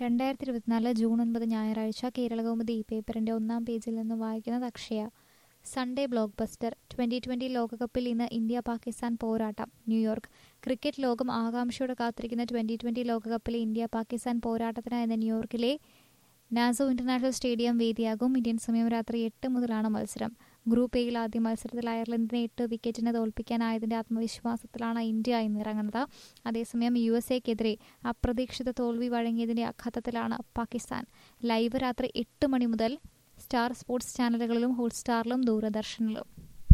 രണ്ടായിരത്തി ഇരുപത്തിനാല് ജൂൺ ഒൻപത് ഞായറാഴ്ച കേരളകൗമുദി ഈ പേപ്പറിന്റെ ഒന്നാം പേജിൽ നിന്ന് വായിക്കുന്നത് Akshaya Sunday blockbuster twenty twenty ലോകകപ്പിൽ ഇന്ന് ഇന്ത്യ പാകിസ്ഥാൻ പോരാട്ടം ന്യൂയോർക്ക് ക്രിക്കറ്റ് ലോകം ആകാംക്ഷയോടെ കാത്തിരിക്കുന്ന ട്വന്റി ട്വന്റി ലോകകപ്പിലെ ഇന്ത്യ പാകിസ്ഥാൻ പോരാട്ടത്തിനായി ഇന്ന് ന്യൂയോർക്കിലെ നാസോ ഇന്റർനാഷണൽ സ്റ്റേഡിയം വേദിയാകും ഇന്ത്യൻ സമയം രാത്രി എട്ട് മുതലാണ് മത്സരം ഗ്രൂപ്പ് എയിൽ ആദ്യ മത്സരത്തിൽ അയർലൻഡിനെ എട്ട് വിക്കറ്റിന് തോൽപ്പിക്കാനായതിന്റെ ആത്മവിശ്വാസത്തിലാണ് ഇന്ത്യ ഇന്നിറങ്ങുന്നത് അതേസമയം യു എസ് എക്കെതിരെ അപ്രതീക്ഷിത തോൽവി വഴങ്ങിയതിന്റെ ആഘാതത്തിലാണ് പാകിസ്ഥാൻ ലൈവ് രാത്രി എട്ട് മണി മുതൽ സ്റ്റാർ സ്പോർട്സ് ചാനലുകളിലും ഹോട്ട്സ്റ്റാറിലും ദൂരദർശനിലും